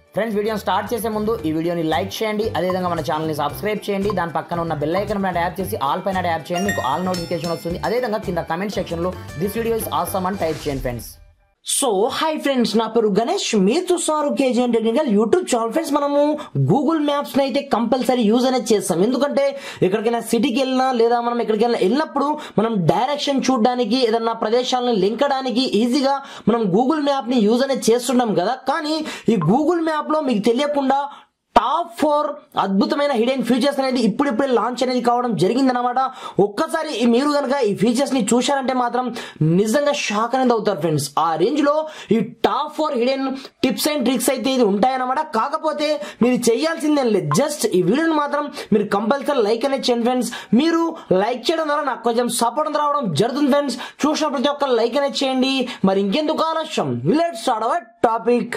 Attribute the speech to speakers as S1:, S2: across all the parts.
S1: friends వీడియోని start చేసే ముందు ఈ వీడియోని లైక్ చేయండి అదేవిధంగా మన ఛానల్ని సబ్స్క్రైబ్ చేయండి దాని పక్కన ఉన్న బెల్ ఐకన్ పైన ట్యాప్ చేసి ఆల్ పైన ట్యాప్ చేయండి మీకు ఆల్ నోటిఫికేషన్ వస్తుంది అదేవిధంగా కింద కమెంట్ సెక్షన్లో దిస్ వీడియో ఇస్ ఆసమ్ అని టైప్ చేయండి ఫ్రెండ్స్
S2: సో హాయ్ ఫ్రెండ్స్ నా పేరు గణేష్ మీరు చూస్తున్నారు KGN technical YouTube channel friends మనము గూగుల్ మ్యాప్స్ ని అయితే కంపల్సరీ యూజ్ అనేది చేస్తాం ఎందుకంటే ఎక్కడికైనా సిటీకి వెళ్ళినా లేదా మనం ఎక్కడికైనా వెళ్ళినప్పుడు మనం డైరెక్షన్ చూడడానికి ఏదన్నా ప్రదేశాలను లింకడానికి ఈజీగా మనం గూగుల్ మ్యాప్ ని యూజ్ అనేది చేస్తున్నాం కదా కానీ ఈ గూగుల్ మ్యాప్ లో మీకు తెలియకుండా టాప్ ఫోర్ అద్భుతమైన హిడెన్ ఫీచర్స్ అనేది ఇప్పుడిప్పుడే లాంచ్ అనేది కావడం జరిగిందనమాట ఒక్కసారి ఈ మీరు కనుక ఈ ఫీచర్స్ ని చూశారంటే మాత్రం నిజంగా షాక్ అనేది అవుతారు ఫ్రెండ్స్ ఆ రేంజ్ లో ఈ top four hidden tips and tricks అయితే ఇది ఉంటాయన్నమాట కాకపోతే మీరు చేయాల్సిందేం లేదు జస్ట్ ఈ వీడియోని మాత్రం మీరు కంపల్సరీ లైక్ అనేది చేయండి ఫ్రెండ్స్ మీరు లైక్ చేయడం ద్వారా నాకు కొంచెం సపోర్ట్ రావడం జరుగుతుంది ఫ్రెండ్స్ చూసిన ప్రతి ఒక్క లైక్ అనేది చేయండి మరి ఇంకెందుకు ఆలస్యం let's start our topic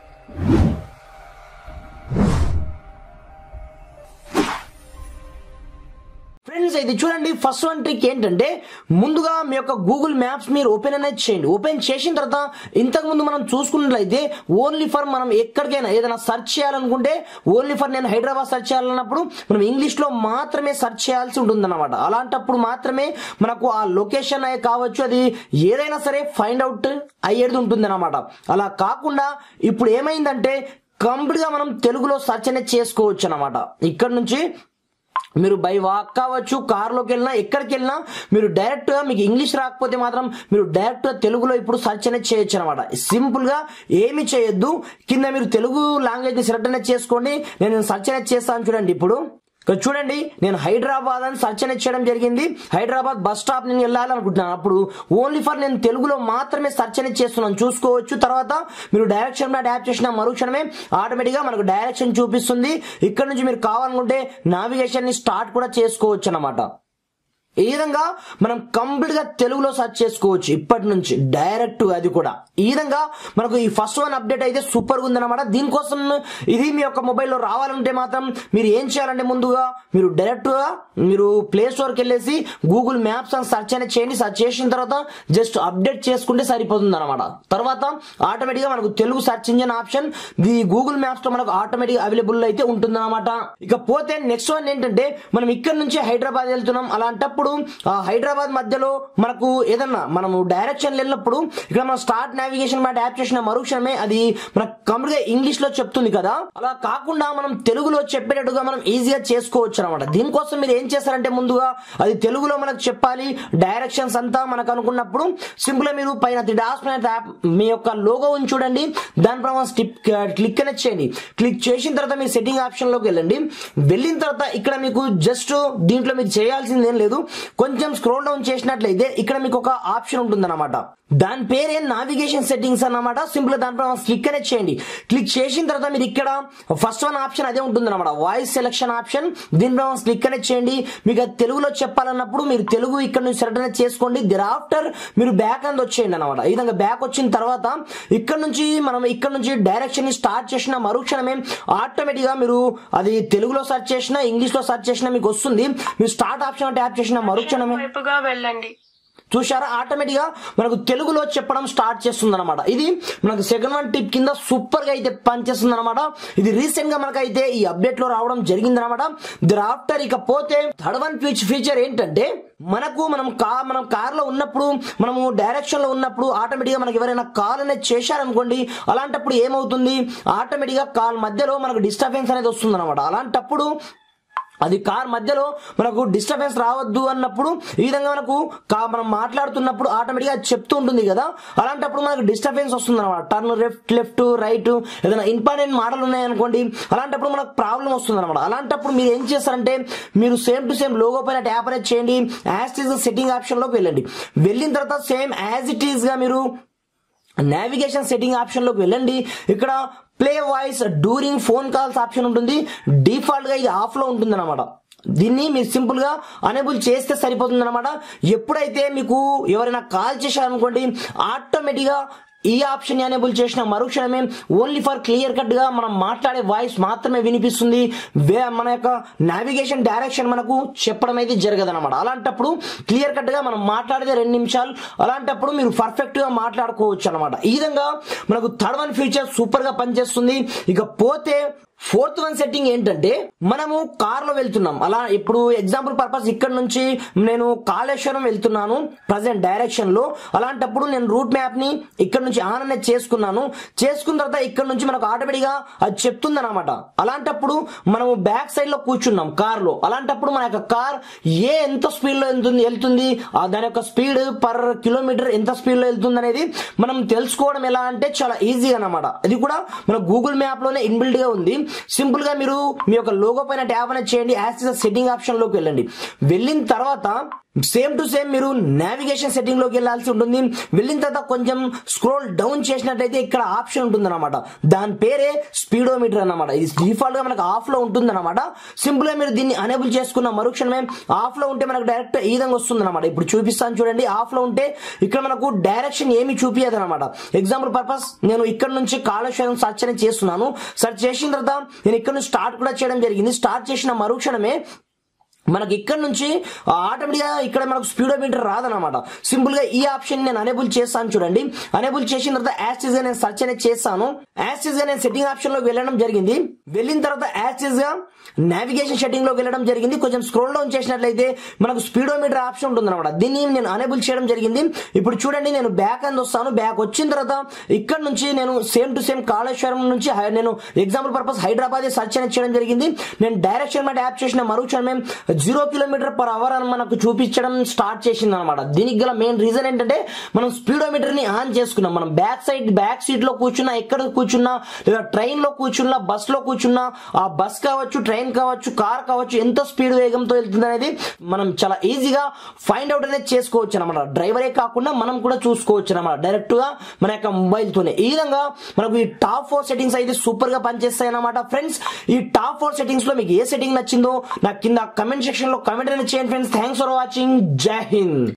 S2: friends ఇది చూడండి ఫస్ట్ వన్ ట్రిక్ ఏంటంటే ముందుగా మీ యొక్క గూగుల్ మ్యాప్స్ మీరు ఓపెన్ అనేది చేయండి ఓపెన్ చేసిన తర్వాత ఇంతకు ముందు మనం చూసుకున్నట్లయితే ఓన్లీ ఫర్ మనం ఎక్కడికైనా ఏదైనా సెర్చ్ చేయాలనుకుంటే ఓన్లీ ఫర్ నేను హైదరాబాద్ సెర్చ్ చేయాలన్నప్పుడు మనం ఇంగ్లీష్ లో మాత్రమే సెర్చ్ చేయాల్సి ఉంటుంది అనమాట అలాంటప్పుడు మాత్రమే మనకు ఆ లొకేషన్ అయ్యే కావచ్చు అది ఏదైనా సరే ఫైండ్ అవుట్ అయ్యేది ఉంటుంది అనమాట అలా కాకుండా ఇప్పుడు ఏమైందంటే కంప్లీట్ గా మనం తెలుగులో సెర్చ్ అనేది చేసుకోవచ్చు అనమాట ఇక్కడ నుంచి మీరు బై వాక్ కావచ్చు కార్లోకి వెళ్ళినా ఎక్కడికి వెళ్ళినా మీరు డైరెక్ట్ గా మీకు ఇంగ్లీష్ రాకపోతే మాత్రం మీరు డైరెక్ట్ గా తెలుగులో ఇప్పుడు సెర్చ్ అనేది చేయొచ్చు అనమాట సింపుల్ గా ఏమి చేయొద్దు కింద మీరు తెలుగు లాంగ్వేజ్ ని సెలెక్ట్ అనేది చేసుకోండి నేను సెర్చ్ అనేది చేస్తాను చూడండి ఇప్పుడు ఇక్కడ చూడండి నేను హైదరాబాద్ అని సెర్చ్ అనేది చేయడం జరిగింది హైదరాబాద్ బస్ స్టాప్ నేను వెళ్ళాలనుకుంటున్నాను అప్పుడు ఓన్లీ ఫర్ నేను తెలుగులో మాత్రమే సెర్చ్ అనేది చేస్తున్నాను చూసుకోవచ్చు తర్వాత మీరు డైరెక్షన్ ట్యాప్ చేసిన మరుక్షణమే ఆటోమేటిక్ గా మనకు డైరెక్షన్ చూపిస్తుంది ఇక్కడ నుంచి మీరు కావాలనుకుంటే నావిగేషన్ ని స్టార్ట్ కూడా చేసుకోవచ్చు అన్నమాట ఈ విధంగా మనం కంప్లీట్ గా తెలుగులో సెర్చ్ చేసుకోవచ్చు ఇప్పటి నుంచి డైరెక్ట్ అది కూడా ఈ విధంగా మనకు ఈ ఫస్ట్ వన్ అప్డేట్ అయితే సూపర్ గా ఉందన్నమాట దీనికోసం ఇది మీ యొక్క మొబైల్లో రావాలంటే మాత్రం మీరు ఏం చేయాలంటే ముందుగా మీరు డైరెక్ట్ గా మీరు ప్లే స్టోర్ కి వెళ్ళేసి గూగుల్ మ్యాప్స్ అని సెర్చ్ అనేది చేయండి సెర్చ్ చేసిన తర్వాత జస్ట్ అప్డేట్ చేసుకుంటే సరిపోతుంది అనమాట తర్వాత ఆటోమేటిక్ గా మనకు Telugu search engine option the Google maps లో మనకు ఆటోమేటిక్ అవైలబుల్ అయితే ఉంటుంది అనమాట ఇక పోతే నెక్స్ట్ వన్ ఏంటంటే మనం ఇక్కడ నుంచి హైదరాబాద్ వెళ్తున్నాం అలాంటప్పుడు ఆ హైదరాబాద్ మధ్యలో మనకు ఏదన్నా మనము డైరెక్షన్ వెళ్ళినప్పుడు ఇక్కడ మనం స్టార్ట్ నావిగేషన్ మాట యాప్ చేసిన మరుక్షణమే అది మనకు కంప్లీట్ గా ఇంగ్లీష్ లో చెప్తుంది కదా అలా కాకుండా మనం తెలుగులో చెప్పేటట్టుగా మనం ఈజీగా చేసుకోవచ్చు అనమాట దీనికోసం మీరు ఏం చేస్తారంటే ముందుగా అది తెలుగులో మనకు చెప్పాలి డైరెక్షన్స్ అంతా మనకు అనుకున్నప్పుడు సింపుల్ గా మీరు పైన ది డాస్ యాప్ మీ యొక్క లోగో ఉంది చూడండి దాని ప్రకారం స్టిప్ క్లిక్ అనేది చేయండి క్లిక్ చేసిన తర్వాత మీరు సెట్టింగ్ ఆప్షన్ లోకి వెళ్ళండి వెళ్ళిన తర్వాత ఇక్కడ మీకు జస్ట్ దీంట్లో మీరు చేయాల్సింది ఏం లేదు కొంచెం స్క్రోల్ డౌన్ చేసినట్లయితే ఇక్కడ మీకు ఒక ఆప్షన్ ఉంటుంది అనమాట దాని పేరే నావిగేషన్ సెట్టింగ్స్ అన్నమాట సింపుల్ దాని ప్రకారం క్లిక్ అనేది చేయండి క్లిక్ చేసిన తర్వాత మీరు ఇక్కడ ఫస్ట్ వన్ ఆప్షన్ అదే ఉంటుంది అనమాట వాయిస్ సెలక్షన్ ఆప్షన్ దీని ప్రకారం క్లిక్ అనేది చేయండి మీకు అది తెలుగులో చెప్పాలన్నప్పుడు మీరు తెలుగు ఇక్కడ నుంచి సెలెక్ట్ అనేది చేసుకోండి దిర్ ఆఫ్టర్ మీరు బ్యాక్ అనేది వచ్చేయండి అనమాట ఈ విధంగా బ్యాక్ వచ్చిన తర్వాత ఇక్కడ నుంచి మనం ఇక్కడ నుంచి డైరెక్షన్ ని స్టార్ట్ చేసిన మరుక్షణమే ఆటోమేటిక్ గా మీరు అది తెలుగులో సెర్చ్ చేసినా ఇంగ్లీష్ లో సెర్చ్ చేసినా మీకు వస్తుంది మీరు స్టార్ట్ ఆప్షన్ ట్యాప్ చేసిన మరుక్షణమే
S3: వైపుగా వెళ్ళండి
S2: చూసారా ఆటోమేటిక్ గా మనకు తెలుగులో చెప్పడం స్టార్ట్ చేస్తుంది అనమాట ఇది మనకు సెకండ్ వన్ టిప్ కింద సూపర్ గా అయితే పనిచేస్తుంది అనమాట ఇది రీసెంట్ గా మనకైతే ఈ అప్డేట్ లో రావడం జరిగింది అనమాట ఆఫ్టర్ ఇక పోతే థర్డ్ వన్ ఫీచర్ ఏంటంటే మనకు మనం కా మనం కార్ లో ఉన్నప్పుడు మనము డైరెక్షన్ లో ఉన్నప్పుడు ఆటోమేటిక్ గా మనకి ఎవరైనా కాల్ అనేది చేశారనుకోండి అలాంటప్పుడు ఏమవుతుంది ఆటోమేటిక్ గా కాల్ మధ్యలో మనకు డిస్టర్బెన్స్ అనేది వస్తుంది అనమాట అలాంటప్పుడు అది కార్ మధ్యలో మనకు డిస్టర్బెన్స్ రావద్దు అన్నప్పుడు ఈ విధంగా మనకు కా- మనం మాట్లాడుతున్నప్పుడు ఆటోమేటిక్ గా చెప్తూ ఉంటుంది కదా అలాంటప్పుడు మనకు డిస్టర్బెన్స్ వస్తుంది అనమాట టర్న్ లెఫ్ట్ లెఫ్ట్ రైట్ ఏదైనా ఇంపార్టెంట్ మాటలు ఉన్నాయనుకోండి అలాంటప్పుడు మనకు ప్రాబ్లం వస్తుంది అనమాట అలాంటప్పుడు మీరు ఏం చేస్తారంటే మీరు సేమ్ టు సేమ్ లోగో పైన ట్యాప్ అనేది చేయండి as it is setting option లోకి వెళ్ళండి వెళ్ళిన తర్వాత సేమ్ యాజ్ ఇట్ ఈస్ గా మీరు నావిగేషన్ సెట్టింగ్ ఆప్షన్ లోకి వెళ్ళండి ఇక్కడ play voice during phone calls option ఉంటుంది డిఫాల్ట్ గా ఇది ఆఫ్ లో ఉంటుంది అనమాట దీన్ని మీరు సింపుల్ గా అనేబుల్ చేస్తే సరిపోతుంది అనమాట ఎప్పుడైతే మీకు ఎవరైనా కాల్ చేశారనుకోండి ఆటోమేటిక్ గా ఈ ఆప్షన్ ఎనేబుల్ చేసిన మరుక్షణమే ఓన్లీ ఫర్ క్లియర్ కట్ గా మనం మాట్లాడే వాయిస్ మాత్రమే వినిపిస్తుంది వే- మన యొక్క నావిగేషన్ డైరెక్షన్ మనకు చెప్పడం అయితే జరగదు అనమాట అలాంటప్పుడు క్లియర్ కట్ గా మనం మాట్లాడితే రెండు నిమిషాలు అలాంటప్పుడు మీరు పర్ఫెక్ట్ గా మాట్లాడుకోవచ్చు అనమాట ఈ విధంగా మనకు థర్డ్ వన్ ఫీచర్ సూపర్ గా పనిచేస్తుంది ఇక పోతే ఫోర్త్ వన్ సెట్టింగ్ ఏంటంటే మనము కార్ లో వెళ్తున్నాం అలా ఇప్పుడు ఎగ్జాంపుల్ పర్పస్ ఇక్కడ నుంచి నేను కాళేశ్వరం వెళ్తున్నాను ప్రజెంట్ డైరెక్షన్ లో అలాంటప్పుడు నేను రూట్ మ్యాప్ ని ఇక్కడ నుంచి ఆన్ అనేది చేసుకున్నాను చేసుకున్న తర్వాత ఇక్కడ నుంచి మనకు ఆటోమేటిక్ గా అది చెప్తుంది అనమాట అలాంటప్పుడు మనము బ్యాక్ సైడ్ లో కూర్చున్నాం కార్ లో అలాంటప్పుడు మన యొక్క కార్ ఏ ఎంత స్పీడ్ లో వెళ్తుంది వెళ్తుంది ఆ దాని యొక్క స్పీడ్ పర్ కిలోమీటర్ ఎంత స్పీడ్ లో వెళ్తుంది అనేది మనం తెలుసుకోవడం ఎలా అంటే చాలా ఈజీగా అనమాట ఇది కూడా మన గూగుల్ మ్యాప్ లోనే ఇన్బిల్డ్ గా ఉంది సింపుల్ గా మీరు మీ యొక్క లోగో పైన ట్యాప్ అనేది చేయండి యాజ్ సెట్టింగ్ ఆప్షన్ లోకి వెళ్ళండి వెళ్ళిన తర్వాత సేమ్ టు సేమ్ మీరు నావిగేషన్ సెట్టింగ్ లోకి వెళ్ళాల్సి ఉంటుంది వెళ్ళిన తర్వాత కొంచెం స్క్రోల్ డౌన్ చేసినట్లయితే ఇక్కడ ఆప్షన్ ఉంటుంది అనమాట దాని పేరే స్పీడోమీటర్ అన్నమాట ఇది డిఫాల్ట్ గా మనకు ఆఫ్ లో ఉంటుంది అనమాట సింపుల్ గా మీరు దీన్ని అనేబుల్ చేసుకున్న మరుక్షణమే ఆఫ్ లో ఉంటే మనకు డైరెక్ట్ ఈ విధంగా వస్తుంది అనమాట ఇప్పుడు చూపిస్తాను చూడండి ఆఫ్ లో ఉంటే ఇక్కడ మనకు డైరెక్షన్ ఏమి చూపించదు అనమాట ఎగ్జాంపుల్ పర్పస్ నేను ఇక్కడ నుంచి కాళేశ్వరం సర్చ్ అనేది చేస్తున్నాను సర్చ్ చేసిన తర్వాత నేను ఇక్కడ నుంచి స్టార్ట్ కూడా చేయడం జరిగింది స్టార్ట్ చేసిన మరుక్షణమే మనకి ఇక్కడ నుంచి ఆటోమేటిక్ గా ఇక్కడ మనకు స్పీడోమీటర్ రాదనమాట సింపుల్ గా ఈ ఆప్షన్ నేను అనేబుల్ చేస్తాను చూడండి అనేబుల్ చేసిన తర్వాత యాస్టిస్ గా నేను సర్చ్ అనేది చేస్తాను యాస్టిస్ గా నేను సెట్టింగ్ ఆప్షన్ లోకి వెళ్ళడం జరిగింది వెళ్ళిన తర్వాత యాస్టిస్ గా నావిగేషన్ సెట్టింగ్ లోకి వెళ్ళడం జరిగింది కొంచెం స్క్రోల్ డౌన్ చేసినట్లయితే మనకు స్పీడోమీటర్ ఆప్షన్ ఉంటుంది అనమాట దీన్ని నేను అనేబుల్ చేయడం జరిగింది ఇప్పుడు చూడండి నేను బ్యాక్ అండ్ వస్తాను బ్యాక్ వచ్చిన తర్వాత ఇక్కడ నుంచి నేను సేమ్ టు సేమ్ కాళేశ్వరం నుంచి హై- నేను ఎగ్జాంపుల్ పర్పస్ హైదరాబాద్ సర్చ్ అనేది చేయడం జరిగింది నేను డైరెక్షన్ మ్యాట్ యాప్ చేసిన మరుక్షణమే జీరో కిలోమీటర్ పర్ అవర్ అని మనకు చూపించడం స్టార్ట్ చేసింది అనమాట దీనికి గల మెయిన్ రీజన్ ఏంటంటే మనం స్పీడోమీటర్ ని ఆన్ చేసుకున్నాం మనం బ్యాక్ సైడ్ బ్యాక్ సీట్ లో కూర్చున్నా ఎక్కడ కూర్చున్నా లేదా ట్రైన్ లో కూర్చున్నా బస్ లో కూర్చున్నా ఆ బస్ కావచ్చు ట్రైన్ కావచ్చు కార్ కావచ్చు ఎంత స్పీడ్ వేగంతో వెళ్తుంది అనేది మనం చాలా ఈజీగా ఫైండ్ అవుట్ అనేది చేసుకోవచ్చు అనమాట డ్రైవరే కాకుండా మనం కూడా చూసుకోవచ్చు అనమాట డైరెక్ట్ గా మన యొక్క మొబైల్ తోనే ఈ విధంగా మనకు ఈ టాప్ ఫోర్ సెట్టింగ్స్ అయితే సూపర్ గా పనిచేస్తాయి అనమాట ఫ్రెండ్స్ ఈ టాప్ ఫోర్ సెట్టింగ్స్ లో మీకు ఏ సెట్టింగ్ నచ్చిందో నాకు కింద కమెంట్ సెక్షన్ లో కమెంట్ అనేది చేయండి ఫ్రెండ్స్ థ్యాంక్స్ ఫర్ వాచింగ్ జై హింద్